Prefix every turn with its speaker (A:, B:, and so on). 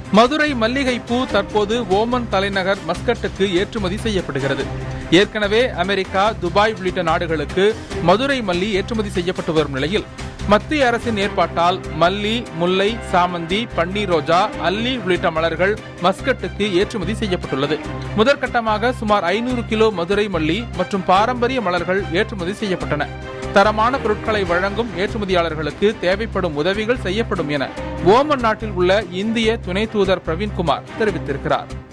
A: மதுரை மல்லிகை பூ தற்போது ஓமன் தலைநகர் மஸ்கட்டுக்கு ஏற்றுமதி செய்யப்படுகிறது ஏற்கனவே அமெரிக்கா துபாய் உள்ளிட்ட நாடுகளுக்கு மதுரை மல்லி ஏற்றுமதி செய்யப்பட்டு வரும் நிலையில் மத்திய அரசின் ஏற்பாட்டால் மல்லி முல்லை சாமந்தி பன்னீர் ரோஜா அல்லி உள்ளிட்ட மலர்கள் மஸ்கட்டுக்கு ஏற்றுமதி செய்யப்பட்டுள்ளது முதற்கட்டமாக சுமார் ஐநூறு கிலோ மதுரை மல்லி மற்றும் பாரம்பரிய மலர்கள் ஏற்றுமதி செய்யப்பட்டன தரமான பொருட்களை வழங்கும் ஏற்றுமதியாளர்களுக்கு தேவைப்படும் உதவிகள் செய்யப்படும் என ஓமன் நாட்டில் உள்ள இந்திய துணை தூதர் பிரவீன்குமார் தெரிவித்திருக்கிறார்